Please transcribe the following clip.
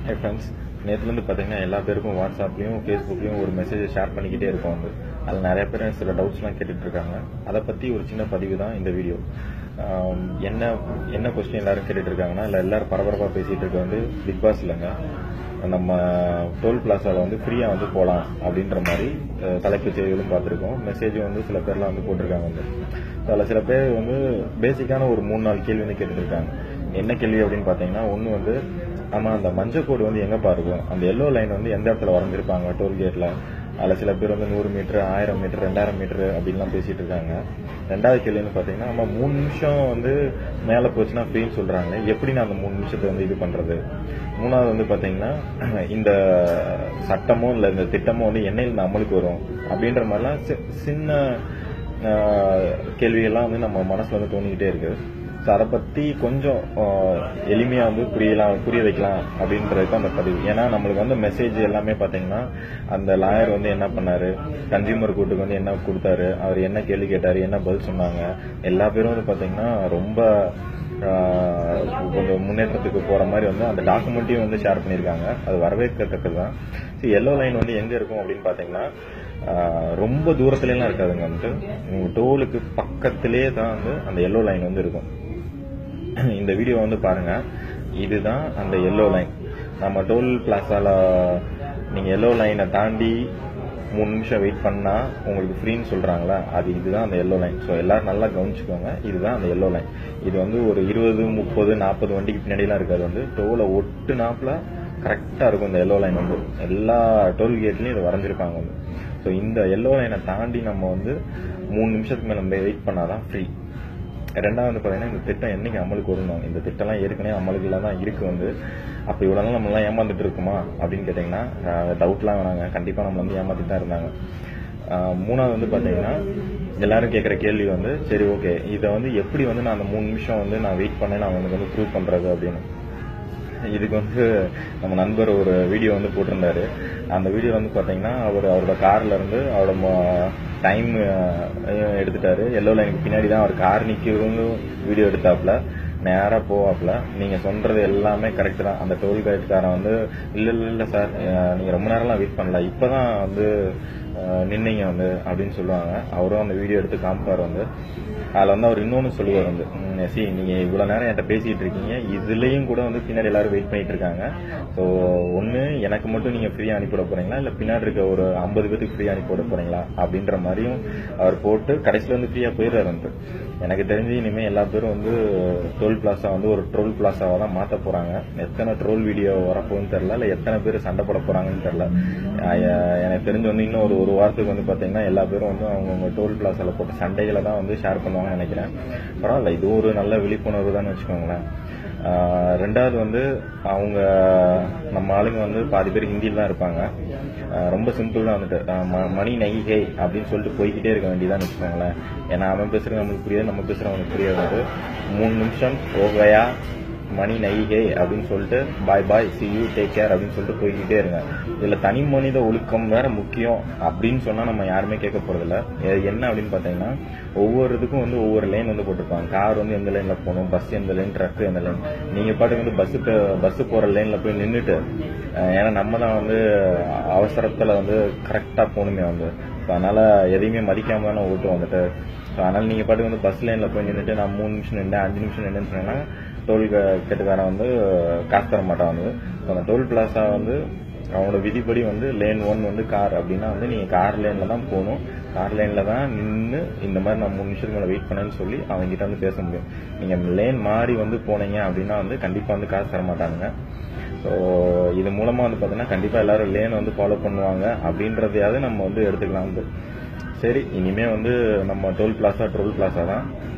hey friends நேற்றுலேருந்து பார்த்தீங்கன்னா எல்லா பேருக்கும் வாட்ஸ்அப்லேயும் ஃபேஸ்புக்லேயும் ஒரு மெசேஜை ஷேர் பண்ணிக்கிட்டே இருக்கோம் வந்து அதில் நிறைய பேர் சில டவுட்ஸ்லாம் கேட்டுட்டு இருக்காங்க அதை பற்றி ஒரு சின்ன பதிவு தான் இந்த வீடியோ ஆம், என்ன என்ன கொஸ்டின் எல்லாரும் கேட்டுட்டு இருக்காங்கன்னா இல்லை எல்லாரும் பரபரப்பாக பேசிகிட்டு இருக்க வந்து பிக் பாஸ் இல்லைங்க நம்ம டோல் பிளாசாவில் வந்து ஃப்ரீயாக வந்து போகலாம் அப்படின்ற மாதிரி அஹ், தலைப்புச் செய்திகளும் பார்த்துருக்கோம் மெசேஜும் வந்து சில பேர்லாம் வந்து போட்டிருக்காங்க வந்து அதில் சில பேர் வந்து பேசிக்கான ஒரு மூணு நாலு கேள்வி வந்து கேட்டுட்டு இருக்காங்க என்ன கேள்வி அப்படின்னு பார்த்தீங்கன்னா ஒன்று வந்து ஆமா அந்த மஞ்சள் கோடு வந்து எங்கப்பா இருக்கும் அந்த எல்லோ லைன் வந்து எந்த இடத்துல வரைஞ்சிருப்பாங்க டோல்கேட்ல அதில் சில பேர் வந்து நூறு மீட்டர் ஆயிரம் மீட்டர் ரெண்டாயிரம் மீட்டர் அப்படின்லாம் பேசிட்டு இருக்காங்க ரெண்டாவது கேள்வின்னு பார்த்தீங்கன்னா நம்ம மூணு நிமிஷம் வந்து மேலே போச்சுன்னா ஃப்ரீன்னு சொல்றாங்க எப்படி நான் அந்த மூணு நிமிஷத்தை வந்து இது பண்றது மூணாவது வந்து பார்த்தீங்கன்னா இந்த சட்டமோ இல்லை இந்த திட்டமோ வந்து என்னையில் அமலுக்கு வரும் அப்படின்ற மாதிரிலாம் சி- சின்ன ஆஹ், கேள்வியெல்லாம் வந்து நம்ம மனசுல வந்து தோணிக்கிட்டே இருக்கு ஸோ அதை பற்றி கொஞ்சம் எளிமையாக வந்து புரியலாம் புரிய வைக்கலாம் அப்படின்றது அந்த பதிவு ஏன்னா நம்மளுக்கு வந்து மெசேஜ் எல்லாமே பார்த்தீங்கன்னா அந்த லாயர் வந்து என்ன பண்ணாரு கன்சியூமர் கோர்ட்டுக்கு வந்து என்ன கொடுத்தாரு அவர் என்ன கேள்வி கேட்டாரு என்ன பதில் சொன்னாங்க எல்லா பேரும் வந்து பார்த்தீங்கன்னா ரொம்ப ஆஹ், கொஞ்சம் முன்னேற்றத்துக்கு போற மாதிரி வந்து அந்த டாக்குமெண்ட்டையும் வந்து ஷேர் பண்ணியிருக்காங்க அது வரவேற்கத்தக்கது தான் ஸோ எல்லோ லைன் வந்து எங்க இருக்கும் அப்படின்னு பார்த்தீங்கன்னா ஆஹ், ரொம்ப தூரத்துல எல்லாம் இருக்காதுங்க வந்துட்டு உங்க டோலுக்கு பக்கத்திலே தான் வந்து அந்த எல்லோ லைன் வந்து இருக்கும் இந்த வீடியோ வந்து பாருங்க இதுதான் அந்த எல்லோ லைன் நம்ம டோல் பிளாசால நீங்க எல்லோ லைனை தாண்டி மூணு நிமிஷம் வெயிட் பண்ணா உங்களுக்கு ஃப்ரீன்னு சொல்றாங்களா அது இதுதான் அந்த எல்லோ லைன் ஸோ எல்லாரும் நல்லா கவனிச்சுக்கோங்க இதுதான் அந்த எல்லோ லைன் இது வந்து ஒரு இருபது முப்பது நாற்பது வண்டிக்கு பின்னாடிலாம் இருக்காது வந்து டோலை ஒட்டு நாப்பில் கரெக்டாக இருக்கும் இந்த எல்லோ லைன் வந்து எல்லா டோல் கேட்லையும் இது வரைஞ்சிருப்பாங்க வந்து ஸோ இந்த எல்லோ லைனை தாண்டி நம்ம வந்து மூணு நிமிஷத்துக்கு மேலே நம்ம வெயிட் பண்ணாதான் ஃப்ரீ ரெண்டாவது வந்து பார்த்தீங்கன்னா இந்த திட்டம் என்னைக்கு அமலுக்கு வரும் இந்த திட்டம்லாம் ஏற்கனவே அமலுக்குல தான் இருக்கு வந்து அப்போ இவ்வளோ நாள் நம்மளாம் ஏமாந்துட்டு இருக்குமா அப்படின்னு கேட்டிங்கன்னா டவுட்லாம் வேணாங்க கண்டிப்பாக நம்ம வந்து ஏமாத்திட்டு தான் இருந்தாங்க ஆஹ் மூணாவது வந்து பார்த்தீங்கன்னா எல்லாரும் கேட்குற கேள்வி வந்து சரி ஓகே இதை வந்து எப்படி வந்து நான் அந்த மூணு நிமிஷம் வந்து நான் வெயிட் பண்ணேன் நான் அவனுக்கு வந்து ப்ரூவ் பண்ணுறது அப்படின்னு இதுக்கு வந்து நம்ம நண்பர் ஒரு வீடியோ வந்து போட்டிருந்தாரு அந்த வீடியோ வந்து பாத்தீங்கன்னா அவர் அவரோட கார்ல இருந்து அவரோட டைம் எடுத்துட்டாரு எல்லோ லைனுக்கு பின்னாடி தான் அவர் கார் நிற்கிறவங்க வீடியோ எடுத்தாப்ல நேரா போவாப்ல நீங்க சொல்றது எல்லாமே கரெக்ட் தான் அந்த டோல் கேட்காரன் வந்து இல்ல இல்ல இல்ல சார் நீங்க ரொம்ப நேரம்லாம் வெயிட் பண்ணல இப்பதான் வந்து அஹ், நின்னீங்க வந்து அப்படின்னு சொல்லுவாங்க அவரும் அந்த வீடியோ எடுத்து காமிப்பார் வந்து அதில் வந்து அவர் இன்னொன்று சொல்லுவார் வந்து சி நீங்கள் இவ்வளோ நேரம் என்கிட்ட பேசிகிட்டு இருக்கீங்க இதுலேயும் கூட வந்து பின்னாடி எல்லாரும் வெயிட் பண்ணிட்டு இருக்காங்க ஸோ ஒன்று எனக்கு மட்டும் நீங்கள் ஃப்ரீயாக அனுப்பிவிட போகிறீங்களா இல்லை பின்னாடி இருக்க ஒரு ஐம்பது பேத்துக்கு ஃப்ரீயாக அனுப்பிவிட போகிறீங்களா அப்படின்ற மாதிரியும் அவர் போட்டு கடைசியில் வந்து ஃப்ரீயாக போயிடுறாரு வந்து எனக்கு தெரிஞ்சு இனிமேல் எல்லா பேரும் வந்து டோல் பிளாசா வந்து ஒரு ட்ரோல் பிளாசாவை தான் மாற்ற போகிறாங்க எத்தனை ட்ரோல் வீடியோ வரப்போகுன்னு தெரில இல்லை எத்தனை பேர் சண்டை போட போகிறாங்கன்னு தெரில எனக்கு தெரிஞ்சு வந்து இன்னும் ஒரு ஒரு வாரத்துக்கு வந்து பார்த்தீங்கன்னா எல்லா பேரும் வந்து அவங்கவுங்க டோல் பிளாசாவில் போட்ட சண்டைகளை தான் வந்து ஷேர் பண்ணுவாங்கன்னு நினைக்கிறேன் பரவாயில்ல இது ஒரு நல்ல விழிப்புணர்வு தான் வச்சுக்கோங்களேன் ஆஹ் ரெண்டாவது வந்து அவங்க நம்ம ஆளுங்க வந்து பாதி பேர் ஹிந்தியில் தான் இருப்பாங்க ஆஹ் ரொம்ப சிம்பிள் தான் வந்துட்டு ஆஹ் ம- மணி நைகை அப்படின்னு சொல்லிட்டு போய்கிட்டே இருக்க வேண்டியதான்னு வச்சுக்கோங்களேன் ஏன்னா அவன் பேசுறது நம்மளுக்கு புரியாது நம்ம பேசுறது அவனுக்கு புரியாது வந்து மூணு நிமிஷம் ஓகையா மணி நைகை அப்படின்னு சொல்லிட்டு bye bye see you take care அப்படின்னு சொல்லிட்டு போய்கிட்டே இருங்க இதுல தனி மனித ஒழுக்கம் வேற முக்கியம் அப்படின்னு சொன்னா நம்ம யாருமே கேட்க போறதில்ல எ- என்ன அப்படின்னு பாத்தீங்கன்னா ஒவ்வொரு இதுக்கும் வந்து ஒவ்வொரு லைன் வந்து போட்டிருப்பாங்க கார் வந்து எந்த லைன்ல போகணும் பஸ் எந்த லைன் ட்ரக் எந்த லைன் நீங்க பாட்டுக்கு வந்து பஸ் பஸ் போற லைன்ல போய் நின்றுட்டு ஏன்னா நம்ம தான் வந்து அவசரத்துல வந்து கரெக்டா போகணுமே வந்து So, அதனால எதையுமே மதிக்காம தானே ஓட்டும் வந்துட்டு So, அதனால நீங்க பாட்டுக்கு வந்து பஸ் லைன்ல போய் நின்றுட்டு நான் மூணு நிமிஷம் நின்று அஞ்சு நிமிஷம் நின்றுன்னு சொன்னீங்கன்னா டோல் கட்டுக்காரன் வந்து காசு தர மாட்டான் வந்து So, அந்த டோல் பிளாசா வந்து அவனோட விதிப்படி வந்து லேன் ஒன் வந்து கார் அப்படின்னா வந்து நீங்க கார் லேன்ல தான் போகணும் கார் லேன்ல தான் நின்று இந்த மாதிரி நான் மூணு நிமிஷத்துக்கு மேலே வெயிட் பண்ணேன்னு சொல்லி அவங்க கிட்ட வந்து பேச முடியும் நீங்க லேன் மாறி வந்து போனீங்க அப்படின்னா வந்து கண்டிப்பா வந்து காசு தர மாட்டாங்க ஸோ இது மூலமா வந்து பார்த்தீங்கன்னா கண்டிப்பா எல்லாரும் லேன் வந்து ஃபாலோ பண்ணுவாங்க அப்படின்றதையாவது நம்ம வந்து எடுத்துக்கலாம் வந்து சரி இனிமே வந்து நம்ம டோல் பிளாசா ட்ரோல் பிளாசா தான்